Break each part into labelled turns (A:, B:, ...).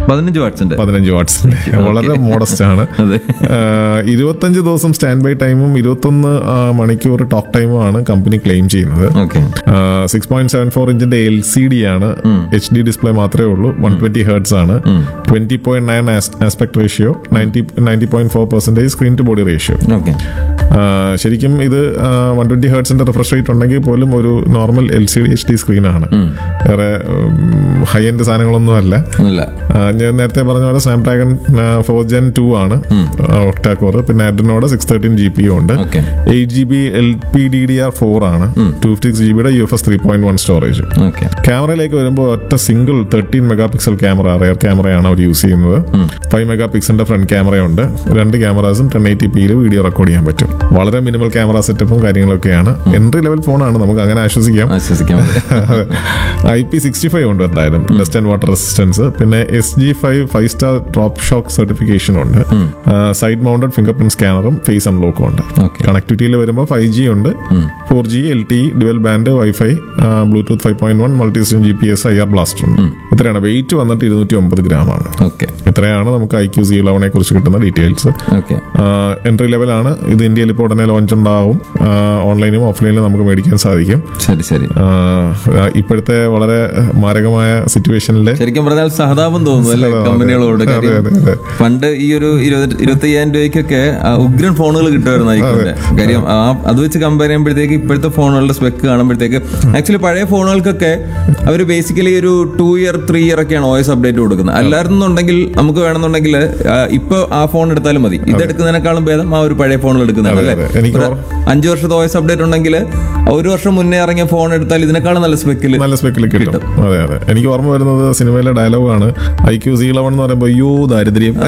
A: പതിനഞ്ച് വാട്സിന്റെ
B: പതിനഞ്ച് വാട്ട്സിന്റെ വളരെ മോഡസ്റ്റ് ആണ്
A: അതെ
B: ആഹ് ഇരുപത്തഞ്ച് ദിവസം സ്റ്റാൻഡ് ബൈ ടൈമും ഇരുപത്തൊന്ന് ആഹ് മണിക്കൂർ ടോക്ക് ടൈമും ആണ് കമ്പനി ക്ലെയിം ചെയ്യുന്നത്
A: okay
B: six point seven four ഇഞ്ചിന്റെ എൽ സി ഡി ആണ് എച്ച് ഡി ഡിസ്പ്ലേ മാത്രമേ ഉള്ളൂ വൺ ട്വന്റി ഹേർട്സ് ആണ് twenty point nine aspect ratio ninety ninety point four percentage screen to body ratio
A: okay
B: ശരിക്കും ഇത് one twenty ഹേർട്സിന്റെ refresh rate ഉണ്ടെങ്കിൽ പോലും ഒരു normal L C D H D സ്ക്രീനാണ് വേറെ ഹൈ എൻഡ് സാധനങ്ങളൊന്നും അല്ല
A: ഇല്ല
B: ആ, ഞാൻ നേരത്തെ പറഞ്ഞ പോലെ സ്നാപ്ഡ്രാഗൺ ഫോർ ജെൻ ടു ആണ് ഒക്ടാകോർ പിന്നെ അഡ്രിനോട് സിക്സ് തേർട്ടീൻ ജി പി ഉണ്ട്
A: okay
B: eight G B L P D D R four ആണ് ടു ഫിഫ്റ്റി സിക്സ് ജി ബിയുടെ U F S three point one storage
A: okay
B: ക്യാമറയിലേക്ക് വരുമ്പോൾ ഒറ്റ single thirteen mega pixel camera rear ക്യാമറയാണ് അവർ use ചെയ്യുന്നത് five mega പിക്സലിന്റെ front ക്യാമറയുണ്ട് രണ്ട് ക്യാമറാസും ടെൻ എയ്റ്റി പിയിൽ വീഡിയോ റെക്കോർഡ് ചെയ്യാൻ പറ്റും വളരെ മിനിമൽ ക്യാമറ സെറ്റപ്പും കാര്യങ്ങളൊക്കെയാണ് എൻട്രി ലെവൽ ഫോണാണ് നമുക്ക് അങ്ങനെ ആശ്വസിക്കാം
A: ആശ്വസിക്കാൻ
B: ഐ പി സിക്സ്റ്റി ഫൈവ് ഉണ്ട് എന്തായാലും ഡസ്റ്റ് ആൻഡ് വാട്ടർ റെസിസ്റ്റൻസ് പിന്നെ S G five five star drop shock certification ഉണ്ട് സൈഡ് മൗണ്ടഡ് ഫിംഗർ പ്രിന്റ് സ്കാനറും ഫേസ് അൺലോക്കും ഉണ്ട്
A: Okay.
B: കണക്ടിവിറ്റിയിൽ വരുമ്പോൾ ഫൈവ് ജി ഉണ്ട് four G L T dual band wifi bluetooth five point one multi system G P S I R blaster ഉണ്ട് ഇത്രയാണ് wait വന്നിട്ട് ഇരുന്നൂറ്റി ഒമ്പത് ഗ്രാം ആണ്
A: ഓക്കെ
B: ഇത്രയാണ് നമുക്ക് ഐ ക്യു സി ഇലവനെ കുറിച്ച് കിട്ടുന്ന ഡീറ്റെയിൽസ്
A: ഓക്കെ
B: എൻട്രി ലെവലാണ് ഇത് ഇന്ത്യയിൽ ഇപ്പോൾ ഉടനെ ലോഞ്ച് ഉണ്ടാവും ഓൺലൈനും ഓഫ്ലൈനിലും നമുക്ക് മേടിക്കാൻ സാധിക്കും
A: ശരി ശരി
B: ആഹ് ഇപ്പോഴത്തെ വളരെ മാരകമായ സിറ്റുവേഷനിൽ
A: ശരിക്കും പറഞ്ഞാൽ സഹതാപം തോന്നുന്നു അല്ലേ
B: അതെ,
A: കമ്പനികളോട്
B: അതെ,
A: കാര്യം
B: അതെ, അതെ.
A: പണ്ട് ഈ ഒരു ഇരുപത് ഇരുപത്തി അയ്യായിരം രൂപയ്ക്കൊക്കെ ആ, ഉഗ്രൻ ഫോണുകൾ കിട്ടുമായിരുന്നു ഐക്കോന്റെ കാര്യം ആ അത് വെച്ച് കമ്പയർ ചെയ്യുമ്പോഴത്തേക്ക് ഇപ്പോഴത്തെ ഫോണുകളുടെ സ്പെക്ക് കാണുമ്പോഴത്തേക്ക് ആക്ച്വലി പഴയ ഫോണുകൾക്കൊക്കെ അവർ ബേസിക്കലി ഒരു ടു ഇയർ ത്രീ ഇയർ ഒക്കെയാണ് ഓയസ് അപ്ഡേറ്റ് കൊടുക്കുന്നത് അല്ലായിരുന്നുണ്ടെങ്കിൽ നമുക്ക് വേണമെന്നുണ്ടെങ്കിൽ ആ, ഇപ്പൊ ആ ഫോൺ എടുത്താലും മതി ഇത് എടുക്കുന്നതിനേക്കാളും ഭേദം ആ ഒരു പഴയ ഫോണുകൾ എടുക്കുന്നതാണ്
B: അതെ,
A: അല്ലേ
B: അതെ. എനിക്ക്
A: ഒരു അഞ്ചു വർഷത്തെ ഓയസ് അപ്ഡേറ്റ് ഉണ്ടെങ്കിൽ ഒരു വർഷം മുന്നേ ഇറങ്ങിയ ഫോൺ എടുത്താൽ ഇതിനേക്കാളും നല്ല സ്പെക്കിൽ
B: നല്ല സ്പെക്കിൽ കിട്ടും അതെ അതെ എനിക്ക് ഓർമ്മ വരുന്നത് സിനിമയിലെ ഡയലോഗാണ് ഐ ക്യു സി ഇലവൺ എന്ന് പറയുമ്പോൾ അയ്യോ ദാരിദ്ര്യം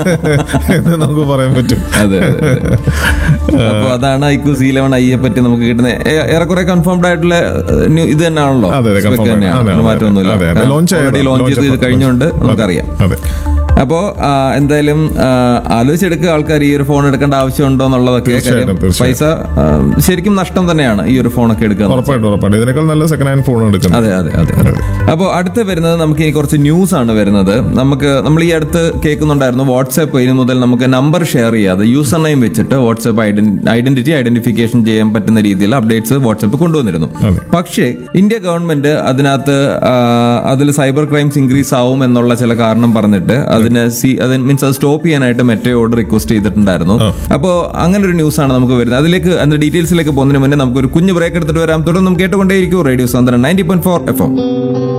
B: എന്ന് നമുക്ക് പറയാൻ പറ്റും
A: അതെ അതെ, അതെ. അപ്പൊ അതാണ് ഐക്യു സി ലെവൻ ഐയെ പറ്റി നമുക്ക് കിട്ടുന്ന ഏ- ഏറെക്കുറെ കൺഫേംഡ് ആയിട്ടുള്ള ഏഹ്, ന്യൂ- ഇത് തന്നെയാണല്ലോ
B: അതെ, അതെ,
A: Spec
B: confirmed.
A: തന്നെയാണ്.
B: അതെ, അതെ,
A: മാറ്റമൊന്നുമില്ല
B: അതെ, അതെ. Launch ആയതാ.
A: ഓൾറെഡി ലോഞ്ച്
B: Launch
A: ചെയ്ത് ഇത്
B: ചെയ്തപ്പോൾ.
A: കഴിഞ്ഞുകൊണ്ട് നമുക്കറിയാം
B: അതെ
A: അപ്പോ ആ, എന്തായാലും ആ, ആലോചിച്ചെടുക്കുക ആൾക്കാർ ഈ ഒരു ഫോൺ എടുക്കേണ്ട ആവശ്യമുണ്ടോ എന്നുള്ളതൊക്കെ
B: തീർച്ചയായിട്ടും,
A: കാര്യം
B: തീർച്ചയായും.
A: പൈസ ആ, ശരിക്കും നഷ്ടം തന്നെയാണ് ഈ ഒരു ഫോണൊക്കെ എടുക്കുക
B: ഉറപ്പായിട്ടും ഉറപ്പായിട്ടും ഇതിനേക്കാൾ നല്ല സെക്കൻഡ് ഹാൻഡ് ഫോൺ എടുക്കുന്നത്
A: അതെ അതെ അതെ അപ്പോൾ അടുത്ത് വരുന്നത് നമുക്ക് ഇനി കുറച്ച് ന്യൂസ് ആണ് വരുന്നത് നമുക്ക് നമ്മൾ ഈ അടുത്ത് കേൾക്കുന്നുണ്ടായിരുന്നു വാട്സാപ്പ് ഇനി മുതൽ നമുക്ക് നമ്പർ ഷെയർ ചെയ്യാതെ യൂസർ നെയിം വെച്ചിട്ട് വാട്സാപ്പ് ഐഡന്റിറ്റി ഐഡന്റിഫിക്കേഷൻ ചെയ്യാൻ പറ്റുന്ന രീതിയിൽ അപ്ഡേറ്റ്സ് വാട്സാപ്പ് കൊണ്ടുവന്നിരുന്നു
B: അതെ.
A: പക്ഷേ ഇന്ത്യ ഗവൺമെന്റ് അതിനകത്ത് അതിൽ സൈബർ ക്രൈംസ് ഇൻക്രീസ് ആവും എന്നുള്ള ചില കാരണം പറഞ്ഞിട്ട് അതിന് സി അത് മീൻസ് അത് സ്റ്റോപ്പ് ചെയ്യാനായിട്ട് മെറ്റയോട് റിക്വസ്റ്റ് ചെയ്തിട്ടുണ്ടായിരുന്നു അപ്പോൾ അങ്ങനെ ഒരു ന്യൂസ് ആണ് നമുക്ക് വരുന്നത് അതിലേക്ക് അതിന്റെ ഡീറ്റെയിൽസിലേക്ക് പോകുന്നതിന് മുന്നേ നമുക്ക് ഒരു കുഞ്ഞു ബ്രേക്ക് എടുത്തിട്ട് വരാം തുടർന്ന് നമുക്ക് കേട്ടുകൊണ്ടേയിരിക്കും radio Sandran ninety point four F